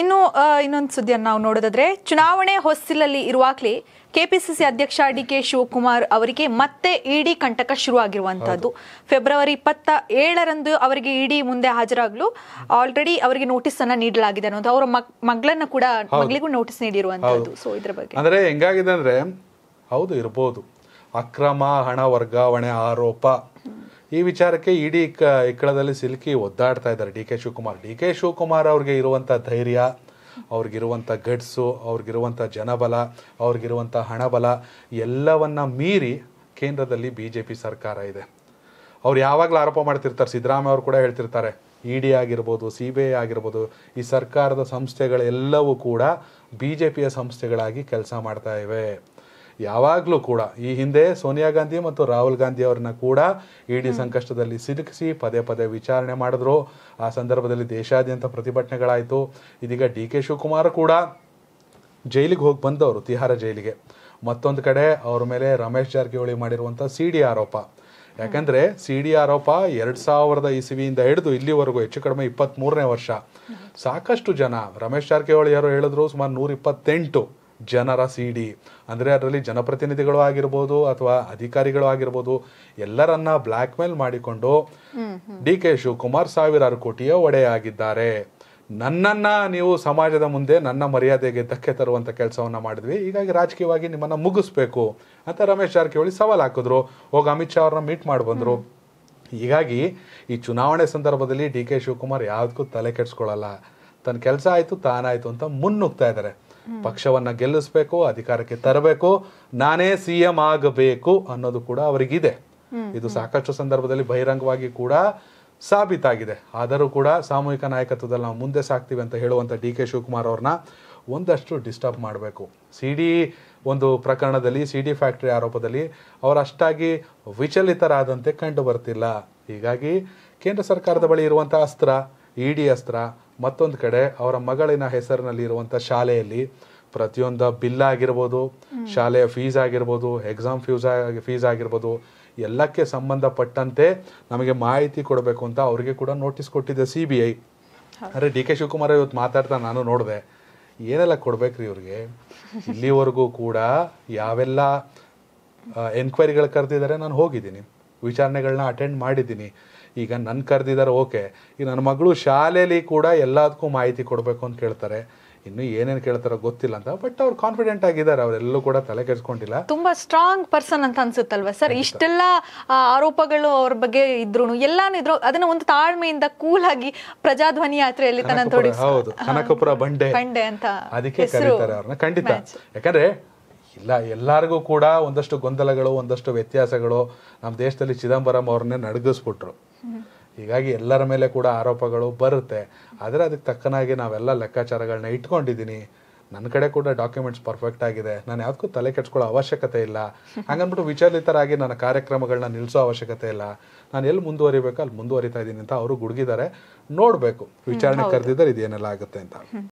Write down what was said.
ಇನ್ನು ಆ, ಇನ್ನೊಂದು ಸುದ್ದಿಯನ್ನು ನಾವು ನೋಡೋದಾದ್ರೆ ಚುನಾವಣೆ ಹೊಸ್ತಿಲಲ್ಲಿ ಇರುವಾಗಲೇ ಕೆಪಿಸಿಸಿ ಅಧ್ಯಕ್ಷ ಡಿ ಕೆ ಶಿವಕುಮಾರ್ ಅವರಿಗೆ ಮತ್ತೆ ಇಡಿ ಕಂಟಕ ಶುರುವಾಗಿರುವಂತಹದ್ದು ಫೆಬ್ರವರಿ ಇಪ್ಪತ್ತ ಏಳರಂದು ಅವರಿಗೆ ಇಡಿ ಮುಂದೆ ಹಾಜರಾಗಲು ಆಲ್ರೆಡಿ ಅವರಿಗೆ ನೋಟಿಸ್ ಅನ್ನ ನೀಡಲಾಗಿದೆ ಅನ್ನೋದು ಅವರ ಮಗ್- ಮಗಳನ್ನ ಕೂಡ ಮಗಳಿಗೂ ನೋಟಿಸ್ ನೀಡಿರುವಂತಹದ್ದು ಸೊ ಇದ್ರ ಬಗ್ಗೆ ಅಂದ್ರೆ ಹೆಂಗಾಗಿದೆ ಅಂದ್ರೆ ಹೌದು ಇರ್ಬೋದು ಅಕ್ರಮ ಹಣ ವರ್ಗಾವಣೆ ಆರೋಪ ಈ ವಿಚಾರಕ್ಕೆ ಇಡೀ ಇಕ್ಕ ಇಕ್ಕಳದಲ್ಲಿ ಸಿಲುಕಿ ಒದ್ದಾಡ್ತಾ ಇದ್ದಾರೆ D K Shivakumar D K Shivakumar ಅವ್ರಿಗೆ ಇರುವಂತ ಧೈರ್ಯ ಅವ್ರಿಗಿರುವಂಥ ಗಟ್ಸು ಅವ್ರಿಗಿರುವಂಥ ಜನಬಲ ಅವ್ರಿಗಿರುವಂಥ ಹಣಬಲ ಎಲ್ಲವನ್ನ ಮೀರಿ ಕೇಂದ್ರದಲ್ಲಿ ಬಿ ಜೆ ಪಿ ಸರ್ಕಾರ ಇದೆ ಅವ್ರು ಯಾವಾಗಲೂ ಆರೋಪ ಮಾಡ್ತಿರ್ತಾರೆ ಸಿದ್ದರಾಮಯ್ಯ ಅವರು ಕೂಡ ಹೇಳ್ತಿರ್ತಾರೆ ಇ ಡಿ ಆಗಿರ್ಬೋದು ಸಿ ಬಿ ಐ ಆಗಿರ್ಬೋದು ಈ ಸರ್ಕಾರದ ಸಂಸ್ಥೆಗಳೆಲ್ಲವೂ ಕೂಡ ಬಿ ಜೆ ಪಿಯ ಸಂಸ್ಥೆಗಳಾಗಿ ಕೆಲಸ ಮಾಡ್ತಾ ಇವೆ ಯಾವಾಗಲೂ ಕೂಡ ಈ ಹಿಂದೆ ಸೋನಿಯಾ ಗಾಂಧಿ ಮತ್ತು ರಾಹುಲ್ ಗಾಂಧಿ ಅವ್ರನ್ನ ಕೂಡ ಇಡಿ ಸಂಕಷ್ಟದಲ್ಲಿ ಸಿಲುಕಿಸಿ ಪದೇ ಪದೇ ವಿಚಾರಣೆ ಮಾಡಿದ್ರು ಆ ಸಂದರ್ಭದಲ್ಲಿ ದೇಶಾದ್ಯಂತ ಪ್ರತಿಭಟನೆಗಳಾಯಿತು ಇದೀಗ ಡಿ ಕೆ ಶಿವಕುಮಾರ್ ಕೂಡ ಜೈಲಿಗೆ ಹೋಗಿ ಬಂದವರು ತಿಹಾರ ಜೈಲಿಗೆ ಮತ್ತೊಂದು ಕಡೆ ಅವ್ರ ಮೇಲೆ ರಮೇಶ್ ಜಾರಕಿಹೊಳಿ ಮಾಡಿರುವಂಥ ಸಿ ಡಿ ಆರೋಪ ಯಾಕಂದ್ರೆ ಸಿ ಡಿ ಆರೋಪ ಎರಡ್ ಸಾವಿರದ ಇಸವಿಯಿಂದ ಹಿಡಿದು ಇಲ್ಲಿವರೆಗೂ ಹೆಚ್ಚು ಕಡಿಮೆ ಇಪ್ಪತ್ತ್ ಮೂರನೇ ವರ್ಷ ಸಾಕಷ್ಟು ಜನ ರಮೇಶ್ ಜಾರಕಿಹೊಳಿ ಅವರು ಹೇಳಿದ್ರು ಸುಮಾರು ನೂರ ಇಪ್ಪತ್ತೆಂಟು ಜನರ ಸಿ ಡಿ ಅಂದರೆ ಅದರಲ್ಲಿ ಜನಪ್ರತಿನಿಧಿಗಳು ಆಗಿರ್ಬೋದು ಅಥವಾ ಅಧಿಕಾರಿಗಳು ಆಗಿರ್ಬೋದು ಎಲ್ಲರನ್ನ ಬ್ಲ್ಯಾಕ್ ಮೇಲ್ ಮಾಡಿಕೊಂಡು ಡಿ ಕೆ ಶಿವಕುಮಾರ್ ಸಾವಿರಾರು ಕೋಟಿಯ ಒಡೆಯಾಗಿದ್ದಾರೆ ನನ್ನನ್ನ ನೀವು ಸಮಾಜದ ಮುಂದೆ ನನ್ನ ಮರ್ಯಾದೆಗೆ ಧಕ್ಕೆ ತರುವಂತ ಕೆಲಸವನ್ನ ಮಾಡಿದ್ವಿ ಹೀಗಾಗಿ ರಾಜಕೀಯವಾಗಿ ನಿಮ್ಮನ್ನ ಮುಗಿಸ್ಬೇಕು ಅಂತ ರಮೇಶ್ ಜಾರಕಿಹೊಳಿ ಸವಾಲ್ ಹಾಕಿದ್ರು ಹೋಗಿ ಅಮಿತ್ ಶಾ ಅವ್ರನ್ನ ಮೀಟ್ ಮಾಡಿ ಬಂದ್ರು ಹೀಗಾಗಿ ಈ ಚುನಾವಣೆ ಸಂದರ್ಭದಲ್ಲಿ ಡಿ ಕೆ ಶಿವಕುಮಾರ್ ಯಾವುದಕ್ಕೂ ತಲೆ ಕೆಡ್ಸ್ಕೊಳ್ಳಲ್ಲ ತನ್ನ ಕೆಲಸ ಆಯ್ತು ತಾನಾಯ್ತು ಅಂತ ಮುನ್ನುಗ್ತಾ ಇದ್ದಾರೆ ಪಕ್ಷವನ್ನ ಗೆಲ್ಲಿಸ್ಬೇಕು ಅಧಿಕಾರಕ್ಕೆ ತರಬೇಕು ನಾನೇ ಸಿ ಎಂ ಆಗಬೇಕು ಅನ್ನೋದು ಕೂಡ ಅವರಿಗಿದೆ ಇದು ಸಾಕಷ್ಟು ಸಂದರ್ಭದಲ್ಲಿ ಬಹಿರಂಗವಾಗಿ ಕೂಡ ಸಾಬೀತಾಗಿದೆ ಆದರೂ ಕೂಡ ಸಾಮೂಹಿಕ ನಾಯಕತ್ವದಲ್ಲಿ ನಾವು ಮುಂದೆ ಸಾಗ್ತೀವಿ ಅಂತ ಹೇಳುವಂಥ ಡಿ ಕೆ ಶಿವಕುಮಾರ್ ಅವ್ರನ್ನ ಒಂದಷ್ಟು ಡಿಸ್ಟರ್ಬ್ ಮಾಡಬೇಕು ಸಿ ಡಿ ಒಂದು ಪ್ರಕರಣದಲ್ಲಿ ಸಿ ಡಿ ಫ್ಯಾಕ್ಟರಿ ಆರೋಪದಲ್ಲಿ ಅವರು ಅಷ್ಟಾಗಿ ವಿಚಲಿತರಾದಂತೆ ಕಂಡು ಬರ್ತಿಲ್ಲ ಹೀಗಾಗಿ ಕೇಂದ್ರ ಸರ್ಕಾರದ ಬಳಿ ಇರುವಂಥ ಅಸ್ತ್ರ ಇ ಡಿ ಅಸ್ತ್ರ ಮತ್ತೊಂದು ಕಡೆ ಅವರ ಮಗಳಿನ ಹೆಸರಿನಲ್ಲಿ ಇರುವಂಥ ಶಾಲೆಯಲ್ಲಿ ಪ್ರತಿಯೊಂದು ಬಿಲ್ ಆಗಿರ್ಬೋದು ಶಾಲೆಯ ಫೀಸ್ ಆಗಿರ್ಬೋದು ಎಕ್ಸಾಮ್ ಫೀಸ್ ಫೀಸ್ ಆಗಿರ್ಬೋದು ಎಲ್ಲಕ್ಕೆ ಸಂಬಂಧಪಟ್ಟಂತೆ ನಮಗೆ ಮಾಹಿತಿ ಕೊಡಬೇಕು ಅಂತ ಅವರಿಗೆ ಕೂಡ ನೋಟಿಸ್ ಕೊಟ್ಟಿದೆ ಸಿ ಬಿ ಐ ಅಂದರೆ ಡಿ ಕೆ ಶಿವಕುಮಾರ್ ಇವತ್ತು ಮಾತಾಡ್ತಾ ನಾನು ನೋಡಿದೆ ಏನೆಲ್ಲ ಕೊಡ್ಬೇಕ್ರಿ ಇವ್ರಿಗೆ ಇಲ್ಲಿವರೆಗೂ ಕೂಡ ಯಾವೆಲ್ಲ ಎನ್ಕ್ವೈರಿಗಳು ಕರೆದಿದ್ದಾರೆ ನಾನು ಹೋಗಿದ್ದೀನಿ ವಿಚಾರಣೆಗಳನ್ನ ಅಟೆಂಡ್ ಮಾಡಿದ್ದೀನಿ ಈಗ ನನ್ನ ಕರೆದಿದ್ದಾರೆ ಓಕೆ ಈಗ ನನ್ನ ಮಗಳು ಶಾಲೆಯಲ್ಲಿ ಕೂಡ ಎಲ್ಲದಕ್ಕೂ ಮಾಹಿತಿ ಕೊಡಬೇಕು ಅಂತ ಕೇಳ್ತಾರೆ ಇನ್ನು ಏನೇನು ಕೇಳ್ತಾರೋ ಗೊತ್ತಿಲ್ಲ ಅಂತ ಬಟ್ ಅವ್ರು ಕಾನ್ಫಿಡೆಂಟ್ ಆಗಿದ್ದಾರೆ ಅವರೆಲ್ಲೂ ಕೂಡ ತಲೆ ಕೆಡಿಸ್ಕೊಂಡಿಲ್ಲ ತುಂಬಾ ಸ್ಟ್ರಾಂಗ್ ಪರ್ಸನ್ ಅಂತ ಅನ್ಸುತ್ತಲ್ವಾ ಸರ್ ಇಷ್ಟೆಲ್ಲ ಆ, ಆರೋಪಗಳು ಅವ್ರ ಬಗ್ಗೆ ಇದ್ರು ಎಲ್ಲಾನು ಇದ್ರು ಅದನ್ನ ಒಂದು ತಾಳ್ಮೆಯಿಂದ ಕೂಲ್ ಆಗಿ ಪ್ರಜಾಧ್ವನಿ ಯಾತ್ರೆಯಲ್ಲಿ ತನ್ನ ಕನಕಪುರ, ಹೌದು ಕನಕಪುರ ಬಂಡೆ ಬಂಡೆ ಅಂತ ಅದಕ್ಕೆ ಕರೀತಾರೆ ಅವ್ರನ್ನ ಖಂಡಿತ ಯಾಕಂದ್ರೆ ಇಲ್ಲ ಎಲ್ಲರಿಗೂ ಕೂಡ ಒಂದಷ್ಟು ಗೊಂದಲಗಳು ಒಂದಷ್ಟು ವ್ಯತ್ಯಾಸಗಳು ನಮ್ಮ ದೇಶದಲ್ಲಿ ಚಿದಂಬರಂ ಅವ್ರನ್ನೇ ನಡಗಿಸ್ಬಿಟ್ರು ಹೀಗಾಗಿ ಎಲ್ಲರ ಮೇಲೆ ಕೂಡ ಆರೋಪಗಳು ಬರುತ್ತೆ ಆದರೆ ಅದಕ್ಕೆ ತಕ್ಕನಾಗಿ ನಾವೆಲ್ಲ ಲೆಕ್ಕಾಚಾರಗಳನ್ನ ಇಟ್ಕೊಂಡಿದ್ದೀನಿ ನನ್ನ ಕಡೆ ಕೂಡ ಡಾಕ್ಯುಮೆಂಟ್ಸ್ ಪರ್ಫೆಕ್ಟ್ ಆಗಿದೆ ನಾನು ಯಾವ್ದಕ್ಕೂ ತಲೆ ಕೆಡ್ಸ್ಕೊಳ್ಳೋ ಅವಶ್ಯಕತೆ ಇಲ್ಲ ಹಂಗನ್ಬಿಟ್ಟು ವಿಚಲಿತರಾಗಿ ನನ್ನ ಕಾರ್ಯಕ್ರಮಗಳನ್ನ ನಿಲ್ಲಿಸೋ ಅವಶ್ಯಕತೆ ಇಲ್ಲ ನಾನು ಎಲ್ಲಿ ಮುಂದುವರಿಬೇಕು ಅಲ್ಲಿ ಮುಂದುವರಿತಾ ಇದ್ದೀನಿ ಅಂತ ಅವರು ಗುಡುಗಿದ್ದಾರೆ ನೋಡಬೇಕು ವಿಚಾರಣೆ ಕರೆದಿದ್ದಾರೆ ಇದೇನೆಲ್ಲ ಆಗುತ್ತೆ ಅಂತ